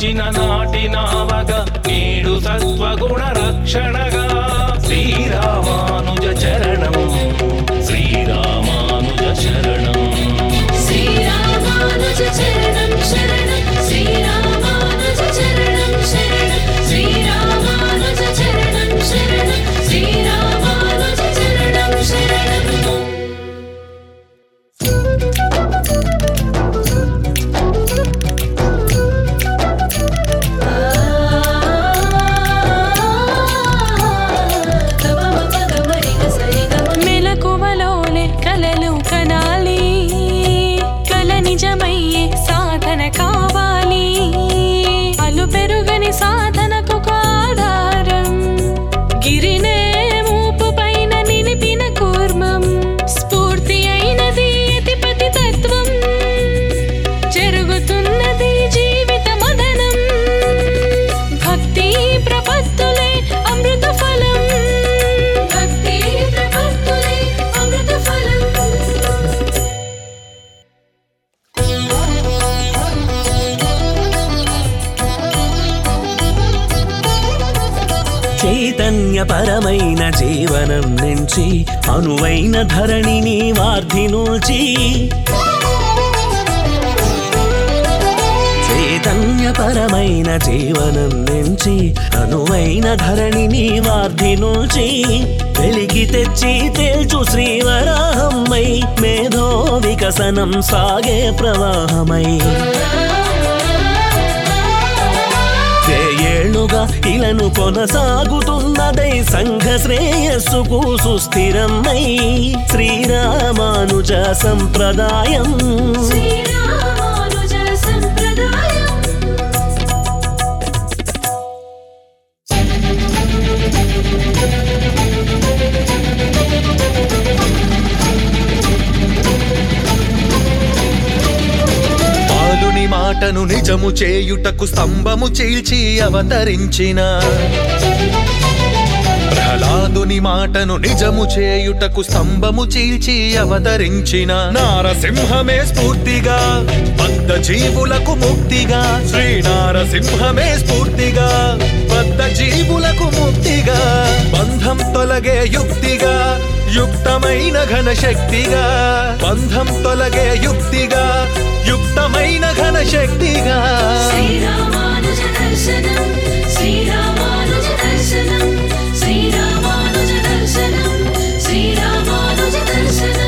తెచ్చిన నాటి నావగా నేడు సత్వగుణ రక్షణగా శ్రీరామానుజ చరణం శ్రీరామానుజ శరణం శ్రీరామానుజ చరణం శరణం శ్రీరామానుజ చరణం శరణం శ్రీరామానుజ చరణం శరణం శ్రీరామానుజ చరణం శరణం మెలకువలోనే కలలు కనాలి కల నిజమయ్యే సాధన కావాలి అలు పెరుగని సాధనకు ఒక ఆధారం గిరినే మూపు పైన నిలిపిన కూర్మం స్ఫూర్తి అయినది అతిపతి తత్వం జరుగుతున్నది జీవిత మదనం భక్తి ప్రపత్తులే అమృత ఫలం భక్తి ప్రపత్తులే అమృత ఫలం చైతన్యపరమైన జీవనం నుంచి అనువైన ధరణిని వార్ధినూచి చైతన్యపరమైన జీవనం నుంచి అనువైన ధరణిని వార్ధినూచి వెలికి తెచ్చి తేల్చు శ్రీవరాహమ్మై మేధో వికసనం సాగే ప్రవాహమై ఏళ్ళుగా ఇలను కొనసాగుతున్నదై సంఘ శ్రేయస్సుకు సుస్థిరమై శ్రీరామానుజ సంప్రదాయం శ్రీరామానుజ సంప్రదాయం బాలుని మాటను నిజము చేయుటకు స్తంభము చీల్చి అవతరించిన ప్రహ్లాదుని మాటను నిజము చేయుటకు స్తంభము చీల్చి అవతరించిన నారసింహమే స్ఫూర్తిగా బద్ధ జీవులకు ముక్తిగా శ్రీ నారసింహమే స్ఫూర్తిగా బద్ధ జీవులకు ముక్తిగా బంధం తొలగే యుక్తిగా యుక్తమైన ఘన శక్తిగా బంధం తొలగే యుక్తిగా యుక్తమైన ఘన శక్తిగా శ్రీరామానుజ దర్శనం శ్రీరామానుజ దర్శనం శ్రీరామానుజ దర్శనం శ్రీరామానుజ దర్శనం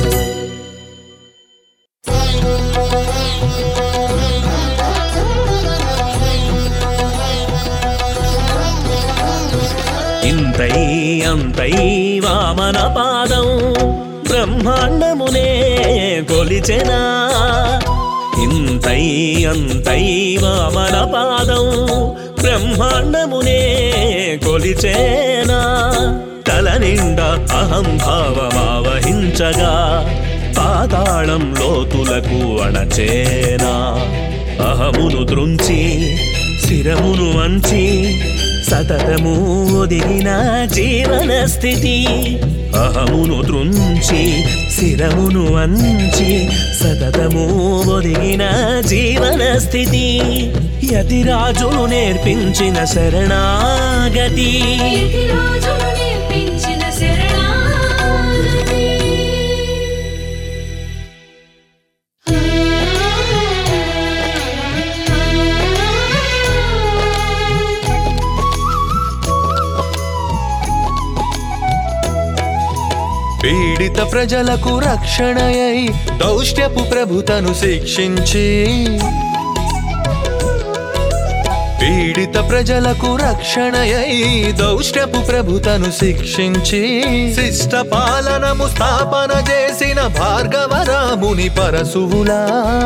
ఇంతై అంతై వామన పాదం బ్రహ్మాండమునే కొలిచెనా ఇంతై అంతై వామన పాదం బ్రహ్మాండమునే కొలిచేనా తల నిండా అహంభావమావహించగా పాతాళం లోతులకు అణచేనా అహమును దృంచి శిరమును వంచి సతతము ఒదిగిన జీవన స్థితి అహమును దృంచి శిరమును వంచి సతతము ఒదిగిన జీవన స్థితి యతిరాజులు నేర్పించిన శరణాగతి కీర్తి రాజులు నేర్పించిన శరణాగతి పీడిత ప్రజలకు రక్షణయై దౌష్ట్యపు ప్రభుతను శిక్షించి పీడిత ప్రజలకు రక్షణయై దౌష్ట్యపు ప్రభుతను శిక్షించి శిష్ట పాలనము స్థాపన చేసిన భార్గవరాముని పరశువులా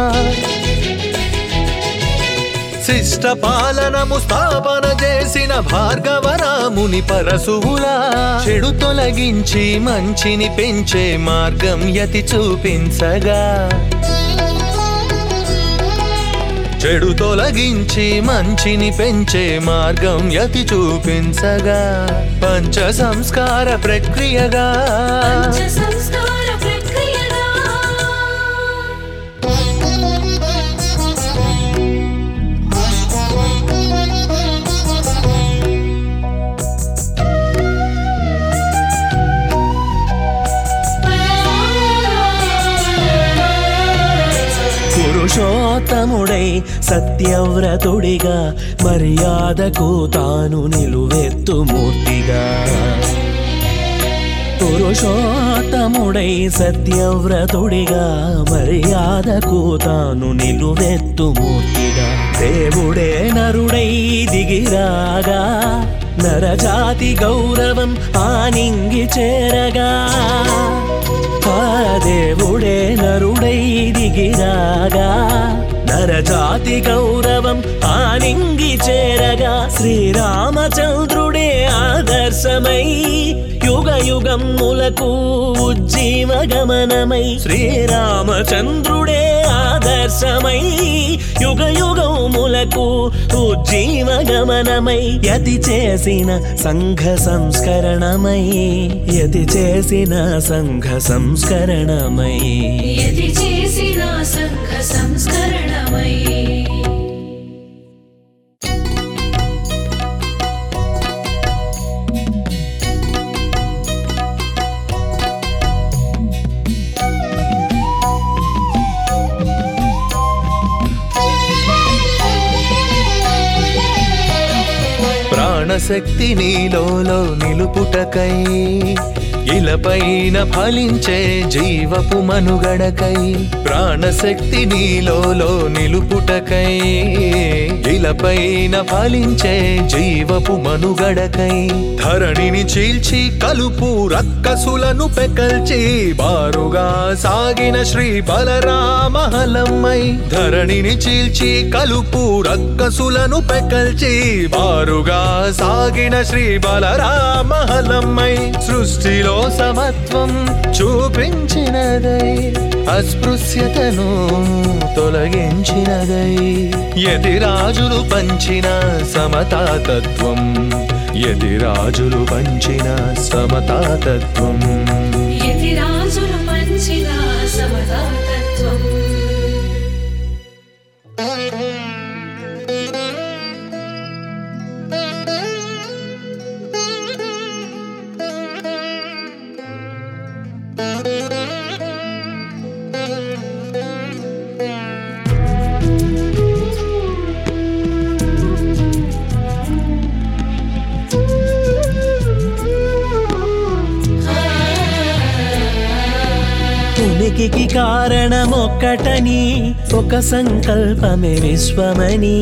శిష్ట పాలనము స్థాపన చేసిన భార్గవరాముని పరశువులా చెడు తొలగించి మంచిని పెంచే మార్గం యతి చూపించగా చెడు తొలగించి మంచిని పెంచే మార్గం యతి చూపించగా పంచ సంస్కార ప్రక్రియగా పంచ సంస్కార ప్రక్రియగా పురుషోత్తముడై సత్యవ్రతుడిగా మర్యాదకు తాను నిలువెత్తు మూర్తిగా పురుషోత్తముడై సత్యవ్రతుడిగా మర్యాదకు తాను నిలువెత్తు మూర్తిగా దేవుడే నరుడై దిగిరాగా నరజాతి గౌరవం ఆనింగి చేరగా ఆ దేవుడే నరుడై దిగిరాగా నరజాతి గౌరవం ఆనింగి చేరగా శ్రీరామచంద్రుడే ఆదర్శమై యుగ యుగములకు ఉజ్జీవ గమనమై శ్రీరామచంద్రుడే ఆదర్శమై యుగ యుగములకు ఉజ్జీవ గమనమై యతి చేసిన సంఘ సంస్కరణమై యతి చేసిన సంఘ సంస్కరణమై యతి చేసిన సంఘ సంస్కరణమై ప్రాణశక్తి నీలోలో నిలుపుటకై ఇలపైన ఫలించే జీవపు మనుగడకై ప్రాణశక్తి నీలోలో నిలుపుటకై ఇలపైన ఫలించే జీవపు మనుగడకై ధరణిని చీల్చి కలుపు రక్కసులను పెకల్చి బారుగా సాగిన శ్రీ బలరామహలమ్మై ధరణిని చీల్చి కలుపు రక్కసులను పెకల్చి బారుగా సాగిన శ్రీ బలరామహలమ్మై సృష్టిలో సమత్వం చూపించినదై అస్పృశ్యతను తొలగించినదై యతిరాజులు పంచిన సమతాతత్వం యతిరాజులు పంచిన సమతాతత్వం యతి రాజులు పంచిన సమతాతత్వం ఉనికికి కారణమొక్కటని ఒక సంకల్పమే విశ్వమని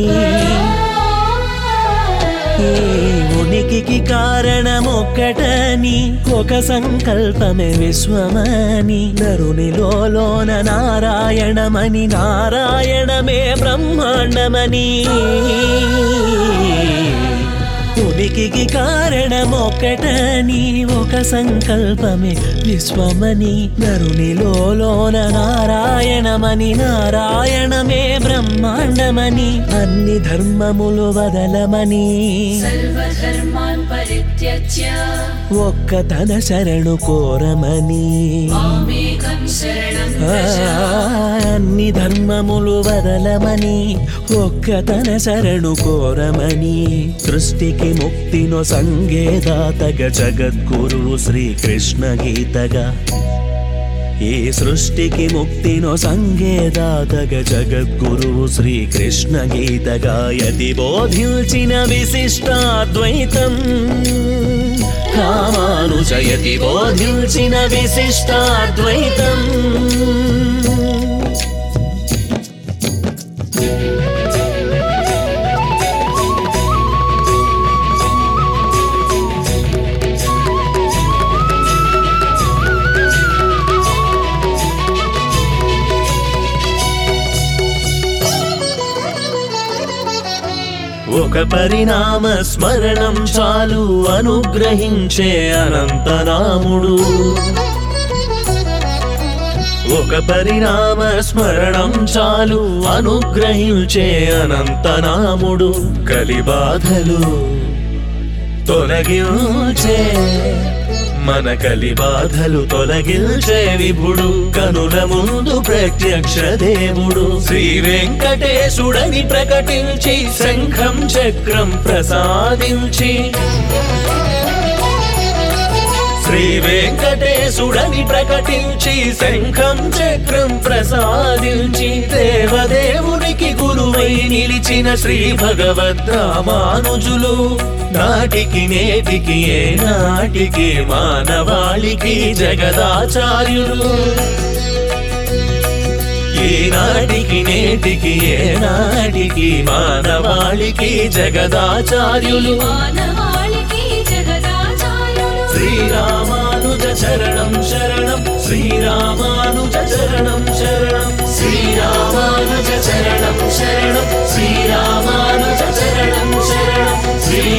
ఈ ఉనికికి కారణమొక్కటని ఒక సంకల్పమే విశ్వమని నరునిలోన నారాయణమని నారాయణమే బ్రహ్మాండమని ఉనికికి కారణమొక్కటని ఒక సంకల్పమే విశ్వమని నరునిలోన నారాయణమని నారాయణమే బ్రహ్మాండమని అన్ని ధర్మములు వదలమని సర్వధర్మాన్ పరిత్యజ్య ఒక్క తన శరణు కోరమని మామేకం శరణం ఆ, వ్రజ అన్ని ధర్మములు వదలమని ఒక్క తన శరణు కోరమని సృష్టికి ముక్తిను సంగేదాతగ జగద్గురువు శ్రీకృష్ణ గీతగా ఈ సృష్టికి ముక్తిను సంగేదాతగ జగద్గురువు శ్రీకృష్ణ గీతగా యతి బోధించిన విశిష్టాద్వైతం రామానుజయతి బోధించిన విశిష్టాద్వైతం ఒక పరిణామ స్మరణం చాలు అనుగ్రహించే అనంతనాముడు ఒక పరిణామ స్మరణం చాలు అనుగ్రహించే అనంతనాముడు కలిబాధలు తొలగించే మన కలి బాధలు తొలగించే విభుడు కనుల ముందు ప్రత్యక్ష దేవుడు శ్రీ వెంకటేశుడని ప్రకటించి శంఖం శ్రీ వెంకటేశుడని ప్రకటించి శంఖం చక్రం ప్రసాదించి దేవదేవునికి గురువై నిలిచిన శ్రీ భగవద్ రామానుజులు నాటికి నేటికి ఏ నాటికి మానవాళికి జగదాచార్యులు ఈనాటికి నేటికి ఏ నాటికి మానవాళికి జగదాచార్యులు మానవాళికి జగదాచార్యులు శ్రీరామానుజ చరణం శరణం శ్రీరామానుజ చరణం శరణం శ్రీరామానుజ చరణం శరణం శ్రీరామానుజ చరణం శరణం శ్రీ